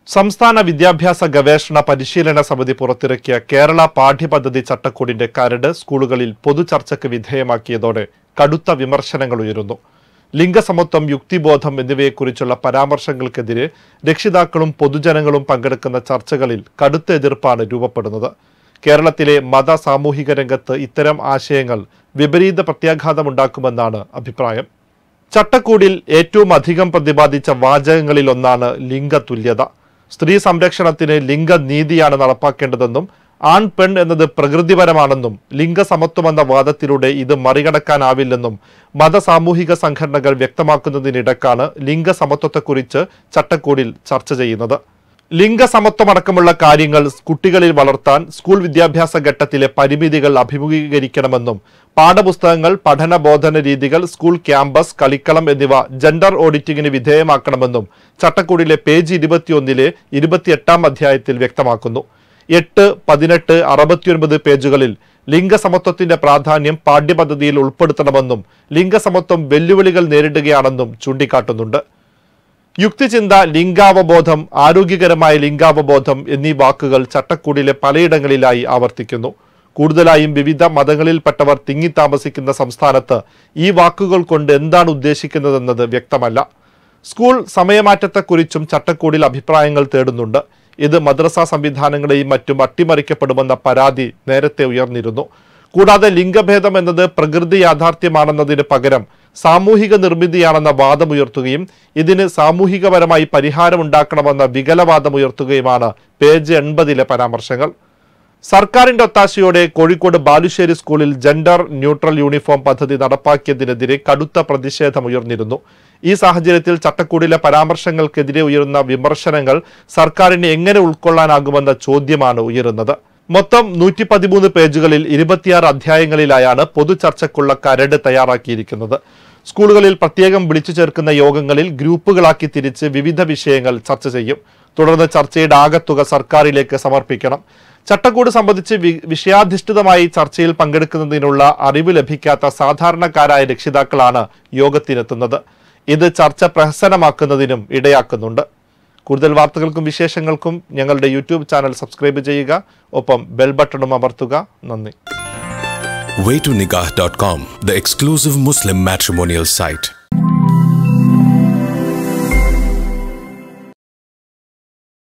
സംസ്ഥാന വിദ്യാഭ്യാസ ഗവേഷണ പരിശീലന സമിതി പുറത്തിറക്കിയ കേരള പാഠ്യപദ്ധതി ചട്ടക്കൂടിന്റെ കരട് സ്കൂളുകളിൽ പൊതുചർച്ചയ്ക്ക് വിധേയമാക്കിയതോടെ കടുത്ത വിമർശനങ്ങൾ ഉയരുന്നു ലിംഗസമത്വം യുക്തിബോധം എന്നിവയെക്കുറിച്ചുള്ള പരാമർശങ്ങൾക്കെതിരെ രക്ഷിതാക്കളും പൊതുജനങ്ങളും പങ്കെടുക്കുന്ന ചർച്ചകളിൽ കടുത്ത എതിർപ്പാണ് രൂപപ്പെടുന്നത് കേരളത്തിലെ മത സാമൂഹിക രംഗത്ത് ഇത്തരം ആശയങ്ങൾ വിപരീത പ്രത്യാഘാതമുണ്ടാക്കുമെന്നാണ് അഭിപ്രായം ചട്ടക്കൂടിൽ ഏറ്റവും അധികം പ്രതിപാദിച്ച വാചകങ്ങളിൽ ഒന്നാണ് ലിംഗതുല്യത സ്ത്രീ സംരക്ഷണത്തിന് ലിംഗനീതിയാണ് നടപ്പാക്കേണ്ടതെന്നും ആൺ പെൺ എന്നത് പ്രകൃതിപരമാണെന്നും ലിംഗസമത്വമെന്ന വാദത്തിലൂടെ ഇത് മറികടക്കാനാവില്ലെന്നും മതസാമൂഹിക സംഘടനകൾ വ്യക്തമാക്കുന്നതിനിടക്കാണ് ലിംഗസമത്വത്തെക്കുറിച്ച് ചട്ടക്കൂടിൽ ചർച്ച ചെയ്യുന്നത് ലിംഗസമത്വമടക്കമുള്ള കാര്യങ്ങൾ കുട്ടികളിൽ വളർത്താൻ സ്കൂൾ വിദ്യാഭ്യാസ ഘട്ടത്തിലെ പരിമിതികൾ അഭിമുഖീകരിക്കണമെന്നും പാഠപുസ്തകങ്ങൾ പഠന ബോധന രീതികൾ സ്കൂൾ ക്യാമ്പസ് കളിക്കളം എന്നിവ ജെൻഡർ ഓഡിറ്റിംഗിന് വിധേയമാക്കണമെന്നും ചട്ടക്കൂടിലെ പേജ് ഇരുപത്തിയൊന്നിലെ ഇരുപത്തിയെട്ടാം അധ്യായത്തിൽ വ്യക്തമാക്കുന്നു എട്ട് പതിനെട്ട് അറുപത്തിയൊൻപത് പേജുകളിൽ ലിംഗസമത്വത്തിന്റെ പ്രാധാന്യം പാഠ്യപദ്ധതിയിൽ ഉൾപ്പെടുത്തണമെന്നും ലിംഗസമത്വം വെല്ലുവിളികൾ നേരിടുകയാണെന്നും ചൂണ്ടിക്കാട്ടുന്നുണ്ട് യുക്തിചിന്ത ലിംഗാവബോധം ആരോഗ്യകരമായ ലിംഗാവബോധം എന്നീ വാക്കുകൾ ചട്ടക്കൂടിലെ പലയിടങ്ങളിലായി ആവർത്തിക്കുന്നു കൂടുതലായും വിവിധ മതങ്ങളിൽപ്പെട്ടവർ തിങ്ങിത്താമസിക്കുന്ന സംസ്ഥാനത്ത് ഈ വാക്കുകൾ കൊണ്ട് എന്താണ് ഉദ്ദേശിക്കുന്നതെന്നത് വ്യക്തമല്ല സ്കൂൾ സമയമാറ്റത്തെക്കുറിച്ചും ചട്ടക്കൂടിൽ അഭിപ്രായങ്ങൾ തേടുന്നുണ്ട് ഇത് മദ്രസ സംവിധാനങ്ങളെയും മറ്റും അട്ടിമറിക്കപ്പെടുമെന്ന പരാതി നേരത്തെ ഉയർന്നിരുന്നു കൂടാതെ ലിംഗഭേദം എന്നത് പ്രകൃതി യാഥാർത്ഥ്യമാണെന്നതിന് പകരം സാമൂഹിക നിർമ്മിതിയാണെന്ന വാദമുയർത്തുകയും ഇതിന് സാമൂഹികപരമായി പരിഹാരമുണ്ടാക്കണമെന്ന വികലവാദമുയർത്തുകയുമാണ് പേജ് എൺപതിലെ പരാമർശങ്ങൾ സർക്കാരിന്റെ ഒത്താശയോടെ കോഴിക്കോട് ബാലുശ്ശേരി സ്കൂളിൽ ജെൻഡർ ന്യൂട്രൽ യൂണിഫോം പദ്ധതി നടപ്പാക്കിയതിനെതിരെ കടുത്ത പ്രതിഷേധമുയർന്നിരുന്നു ഈ സാഹചര്യത്തിൽ ചട്ടക്കൂടിലെ പരാമർശങ്ങൾക്കെതിരെ ഉയരുന്ന വിമർശനങ്ങൾ സർക്കാരിന് എങ്ങനെ ഉൾക്കൊള്ളാനാകുമെന്ന ചോദ്യമാണ് ഉയരുന്നത് മൊത്തം നൂറ്റി പതിമൂന്ന് പേജുകളിൽ ഇരുപത്തിയാറ് അധ്യായങ്ങളിലായാണ് പൊതുചർച്ചയ്ക്കുള്ള കരട് തയ്യാറാക്കിയിരിക്കുന്നത് സ്കൂളുകളിൽ പ്രത്യേകം വിളിച്ചു ചേർക്കുന്ന യോഗങ്ങളിൽ ഗ്രൂപ്പുകളാക്കി തിരിച്ച് വിവിധ വിഷയങ്ങൾ ചർച്ച ചെയ്യും തുടർന്ന് ചർച്ചയുടെ ആകത്തുക സർക്കാരിലേക്ക് സമർപ്പിക്കണം ചട്ടക്കൂട് സംബന്ധിച്ച് വി- വിഷയാധിഷ്ഠിതമായി ചർച്ചയിൽ പങ്കെടുക്കുന്നതിനുള്ള അറിവ് ലഭിക്കാത്ത സാധാരണക്കാരായ രക്ഷിതാക്കളാണ് യോഗത്തിനെത്തുന്നത് ഇത് ചർച്ച പ്രഹസനമാക്കുന്നതിനും ഇടയാക്കുന്നുണ്ട് കൂടുതൽ വാർത്തകൾക്കും വിശേഷങ്ങൾക്കും ഞങ്ങളുടെ യൂട്യൂബ് ചാനൽ സബ്സ്ക്രൈബ് ചെയ്യുക ഒപ്പം ബെൽ ബട്ടണും അമർത്തുക നന്ദി waytonikah.com, the exclusive Muslim matrimonial site.